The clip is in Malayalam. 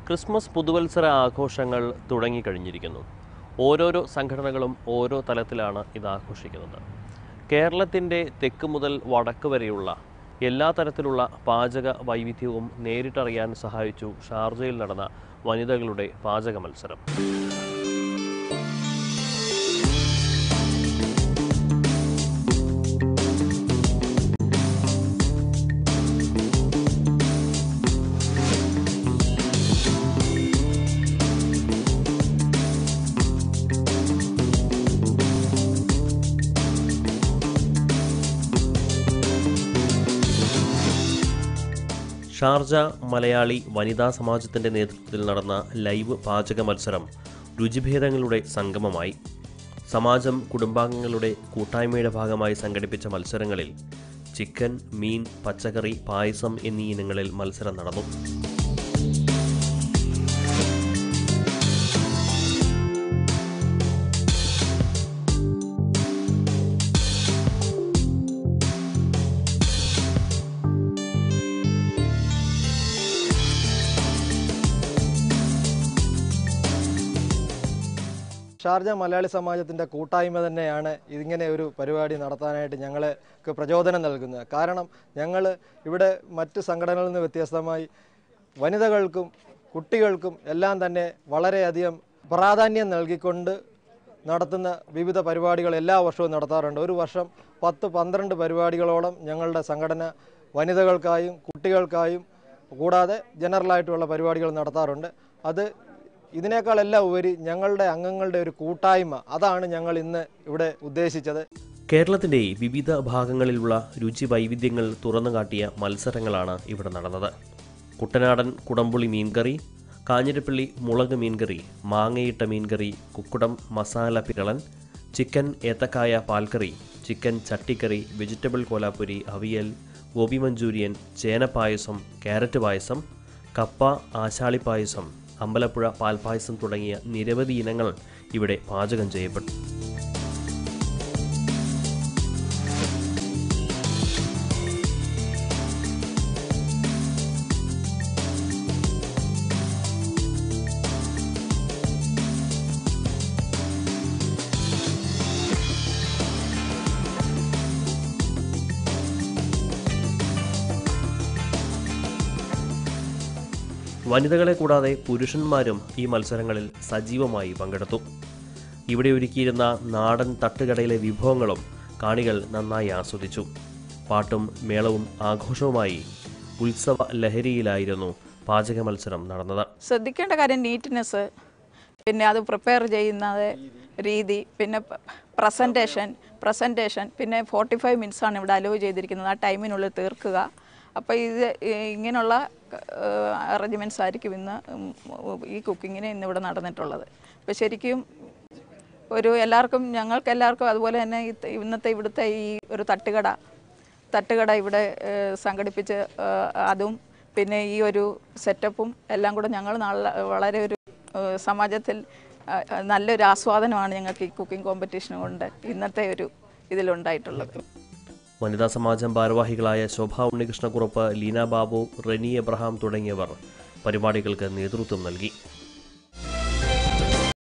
ക്രിസ്മസ് പുതുവത്സര ആഘോഷങ്ങൾ തുടങ്ങിക്കഴിഞ്ഞിരിക്കുന്നു ഓരോരോ സംഘടനകളും ഓരോ തലത്തിലാണ് ഇത് ആഘോഷിക്കുന്നത് കേരളത്തിൻ്റെ തെക്ക് മുതൽ വടക്ക് വരെയുള്ള എല്ലാ തരത്തിലുള്ള പാചക വൈവിധ്യവും നേരിട്ടറിയാൻ സഹായിച്ചു ഷാർജയിൽ നടന്ന വനിതകളുടെ പാചക മത്സരം ഷാർജ മലയാളി വനിതാ സമാജത്തിൻ്റെ നേതൃത്വത്തിൽ നടന്ന ലൈവ് പാചക മത്സരം രുചിഭേദങ്ങളുടെ സംഗമമായി സമാജം കുടുംബാംഗങ്ങളുടെ കൂട്ടായ്മയുടെ ഭാഗമായി സംഘടിപ്പിച്ച മത്സരങ്ങളിൽ ചിക്കൻ മീൻ പച്ചക്കറി പായസം എന്നീ ഇനങ്ങളിൽ മത്സരം നടന്നു ഷാർജ മലയാളി സമാജത്തിൻ്റെ കൂട്ടായ്മ തന്നെയാണ് ഇതിങ്ങനെ ഒരു പരിപാടി നടത്താനായിട്ട് ഞങ്ങൾക്ക് പ്രചോദനം നൽകുന്നത് കാരണം ഞങ്ങൾ ഇവിടെ മറ്റ് സംഘടനകളിൽ നിന്ന് വ്യത്യസ്തമായി വനിതകൾക്കും കുട്ടികൾക്കും എല്ലാം തന്നെ വളരെയധികം പ്രാധാന്യം നൽകിക്കൊണ്ട് നടത്തുന്ന വിവിധ പരിപാടികൾ എല്ലാ വർഷവും നടത്താറുണ്ട് ഒരു വർഷം പത്ത് പന്ത്രണ്ട് പരിപാടികളോളം ഞങ്ങളുടെ സംഘടന വനിതകൾക്കായും കുട്ടികൾക്കായും കൂടാതെ ജനറലായിട്ടുള്ള പരിപാടികൾ നടത്താറുണ്ട് അത് ഇതിനേക്കാളെല്ലാം ഉപരി ഞങ്ങളുടെ അംഗങ്ങളുടെ ഒരു കൂട്ടായ്മ അതാണ് ഞങ്ങൾ ഇന്ന് ഇവിടെ ഉദ്ദേശിച്ചത് കേരളത്തിൻ്റെ വിവിധ ഭാഗങ്ങളിലുള്ള രുചി വൈവിധ്യങ്ങൾ തുറന്നു കാട്ടിയ മത്സരങ്ങളാണ് ഇവിടെ നടന്നത് കുട്ടനാടൻ കുടംപുളി മീൻകറി കാഞ്ഞിരപ്പള്ളി മുളക് മീൻകറി മാങ്ങയിട്ട മീൻകറി കുക്കുടം മസാല പിരളൻ ചിക്കൻ ഏത്തക്കായ പാൽക്കറി ചിക്കൻ ചട്ടിക്കറി വെജിറ്റബിൾ കോലാപ്പുരി അവിയൽ ഗോപി മഞ്ചൂരിയൻ ചേനപ്പായസം ക്യാരറ്റ് പായസം കപ്പ ആശാളി പായസം അമ്പലപ്പുഴ പാൽപ്പായസം തുടങ്ങിയ നിരവധി ഇനങ്ങൾ ഇവിടെ പാചകം ചെയ്യപ്പെട്ടു വനിതകളെ കൂടാതെ പുരുഷന്മാരും ഈ മത്സരങ്ങളിൽ സജീവമായി പങ്കെടുത്തു ഇവിടെ ഒരുക്കിയിരുന്ന നാടൻ തട്ടുകടയിലെ വിഭവങ്ങളും കാണികൾ നന്നായി ആസ്വദിച്ചു പാട്ടും മേളവും ആഘോഷവുമായി ഉത്സവ ലഹരിയിലായിരുന്നു പാചക മത്സരം നടന്നത് ശ്രദ്ധിക്കേണ്ട കാര്യം നീറ്റ്നെസ് പിന്നെ അത് പ്രിപ്പയർ ചെയ്യുന്നത് രീതി പിന്നെ പ്രസൻറ്റേഷൻ പ്രസൻറ്റേഷൻ പിന്നെ ഫോർട്ടി ഫൈവ് മിനിറ്റ്സാണ് ഇവിടെ അലോ ചെയ്തിരിക്കുന്നത് ആ ടൈമിനുള്ളിൽ തീർക്കുക അപ്പോൾ ഇത് ഇങ്ങനെയുള്ള അറേഞ്ച്മെൻറ്റ്സ് ആയിരിക്കും ഇന്ന് ഉം, ഈ കുക്കിങ്ങിന് ഇന്നിവിടെ നടന്നിട്ടുള്ളത് അപ്പോൾ ശരിക്കും ഒരു എല്ലാവർക്കും ഞങ്ങൾക്ക് എല്ലാവർക്കും അതുപോലെ തന്നെ ഈ ത- ഇന്നത്തെ ഇവിടുത്തെ ഈ ഒരു തട്ടുകട തട്ടുകട ഇവിടെ ഏഹ്, സംഘടിപ്പിച്ച് ഏഹ്, അതും പിന്നെ ഈ ഒരു സെറ്റപ്പും എല്ലാം കൂടെ ഞങ്ങൾ നാളെ വളരെ ഒരു ഏഹ്, സമാജത്തിൽ ഏഹ്, നല്ലൊരു ആസ്വാദനമാണ് ഞങ്ങൾക്ക് ഈ കുക്കിംഗ് കോമ്പറ്റീഷൻ കൊണ്ട് ഇന്നത്തെ ഒരു ഇതിലുണ്ടായിട്ടുള്ളത് വനിതാ സമാജം ഭാരവാഹികളായ ശോഭ ഉണ്ണികൃഷ്ണക്കുറുപ്പ് ലീന ബാബു റെനി എബ്രഹാം തുടങ്ങിയവർ പരിപാടികൾക്ക് നേതൃത്വം നൽകി